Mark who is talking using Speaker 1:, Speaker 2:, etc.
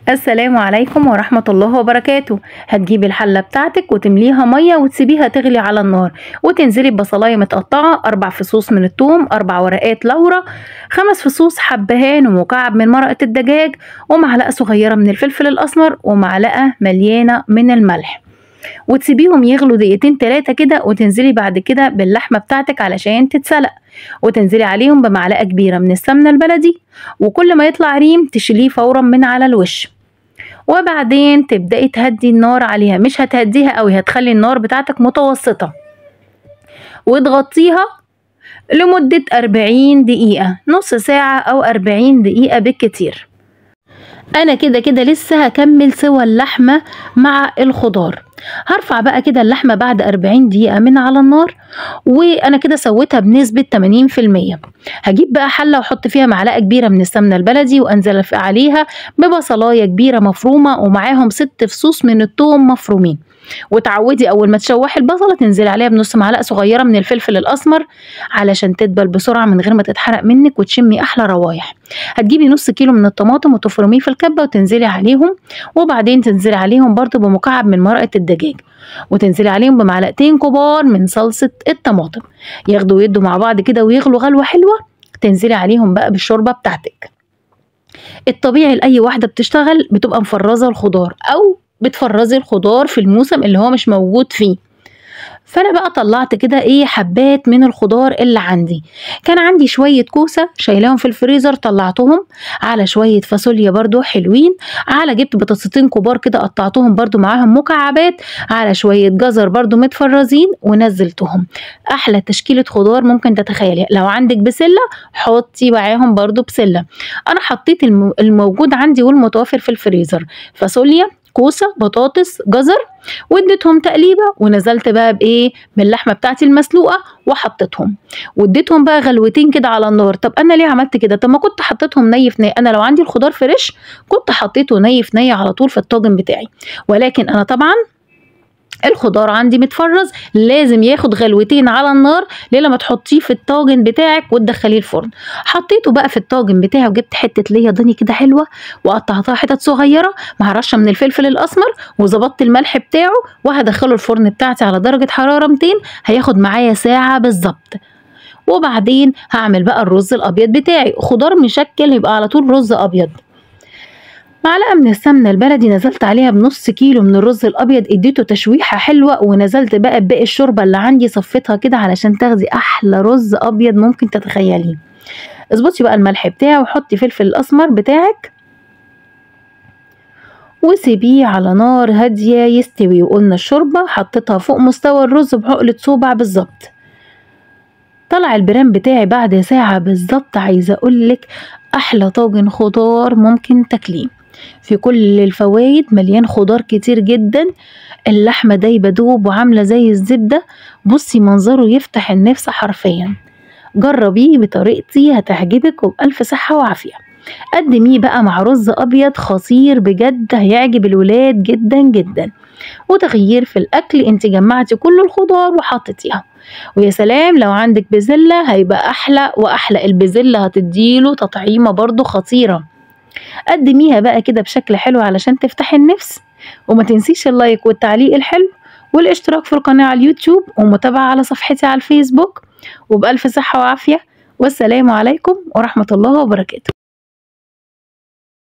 Speaker 1: السلام عليكم ورحمة الله وبركاته هتجيبي الحلة بتاعتك وتمليها مية وتسيبيها تغلي على النار وتنزلي ببصلاية متقطعة أربع فصوص من الثوم أربع ورقات لورا خمس فصوص حبهان ومكعب من مرقة الدجاج ومعلقة صغيرة من الفلفل الأسمر ومعلقة مليانة من الملح وتسيبيهم يغلوا دقيقتين تلاتة كده وتنزلي بعد كده باللحمة بتاعتك علشان تتسلق وتنزلي عليهم بمعلقة كبيرة من السمنة البلدي وكل ما يطلع ريم تشيليه فورا من على الوش وبعدين تبدأي تهدي النار عليها مش هتهديها قوي هتخلي النار بتاعتك متوسطة وتغطيها لمدة 40 دقيقة نص ساعة أو 40 دقيقة بالكتير أنا كده كده لسه هكمل سوى اللحمة مع الخضار هرفع بقى كده اللحمة بعد 40 دقيقة من على النار وأنا كده سويتها بنسبة 80% هجيب بقى حلة وأحط فيها معلقة كبيرة من السمنة البلدي وأنزل عليها ببصلاية كبيرة مفرومة ومعاهم ست فصوص من الثوم مفرومين وتعودي اول ما تشوحي البصله تنزلي عليها بنص معلقه صغيره من الفلفل الاسمر علشان تدبل بسرعه من غير ما تتحرق منك وتشمي احلى روايح هتجيبي نص كيلو من الطماطم وتفرميه في الكبه وتنزلي عليهم وبعدين تنزلي عليهم برضو بمكعب من مرقه الدجاج وتنزلي عليهم بمعلقتين كبار من صلصه الطماطم ياخدوا ويدوا مع بعض كده ويغلوا غلوه حلوه تنزلي عليهم بقى بالشوربه بتاعتك الطبيعي لاي واحده بتشتغل بتبقى مفرزه الخضار او بتفرزي الخضار في الموسم اللي هو مش موجود فيه فانا بقى طلعت كده ايه حبات من الخضار اللي عندي كان عندي شويه كوسه شايلاهم في الفريزر طلعتهم على شويه فاصوليا برضو حلوين على جبت بطاطستين كبار كده قطعتهم برضو معاهم مكعبات على شويه جزر برضو متفرزين ونزلتهم احلى تشكيله خضار ممكن تتخيلي لو عندك بسله حطي معاهم برضو بسله انا حطيت الموجود عندي والمتوفر في الفريزر فاصوليا كوسه بطاطس جزر واديتهم تقليبه ونزلت بقى بايه باللحمه بتاعتي المسلوقه وحطيتهم واديتهم بقى غلوتين كده على النار طب انا ليه عملت كده طب ما كنت حطيتهم ني في ني انا لو عندي الخضار فريش كنت حطيته ني في ني على طول في الطاجن بتاعي ولكن انا طبعا الخضار عندي متفرز لازم ياخد غلوتين على النار لما تحطيه في الطاجن بتاعك وتدخليه الفرن حطيته بقى في الطاجن بتاعي وجبت حته ليا ضاني كده حلوه وقطعتها حتت صغيره مع رشه من الفلفل الاسمر وظبطت الملح بتاعه وهدخله الفرن بتاعتي على درجه حراره 200 هياخد معايا ساعه بالظبط وبعدين هعمل بقى الرز الابيض بتاعي خضار مشكل يبقى على طول رز ابيض معلقة من السمنة البلدي نزلت عليها بنص كيلو من الرز الأبيض اديته تشويحة حلوة ونزلت بقى بباقي الشوربة اللي عندي صفيتها كده علشان تاخدي أحلى رز أبيض ممكن تتخيليه اظبطي بقى الملح بتاعه وحطي فلفل الأسمر بتاعك وسيبيه على نار هادية يستوي وقلنا الشوربة حطيتها فوق مستوى الرز بعقلة صوبع بالظبط طلع البرام بتاعي بعد ساعة بالظبط عايزة أقولك أحلى طاجن خضار ممكن تاكليه في كل الفوايد مليان خضار كتير جدا اللحمة دايبة دوب وعاملة زي الزبدة بصي منظره يفتح النفس حرفيا جربيه بطريقتي هتعجبك وبألف صحة وعافية قدميه بقى مع رز أبيض خطير بجد هيعجب الولاد جدا جدا وتغيير في الأكل انت جمعتي كل الخضار وحطيتيها ويا سلام لو عندك بزلة هيبقى أحلى وأحلى البزلة هتديله تطعيمة برضو خطيرة قدميها بقى كده بشكل حلو علشان تفتحي النفس وما تنسيش اللايك والتعليق الحلو والاشتراك في القناة على اليوتيوب ومتابعة على صفحتي على الفيسبوك وبألف صحة وعافية والسلام عليكم ورحمة الله وبركاته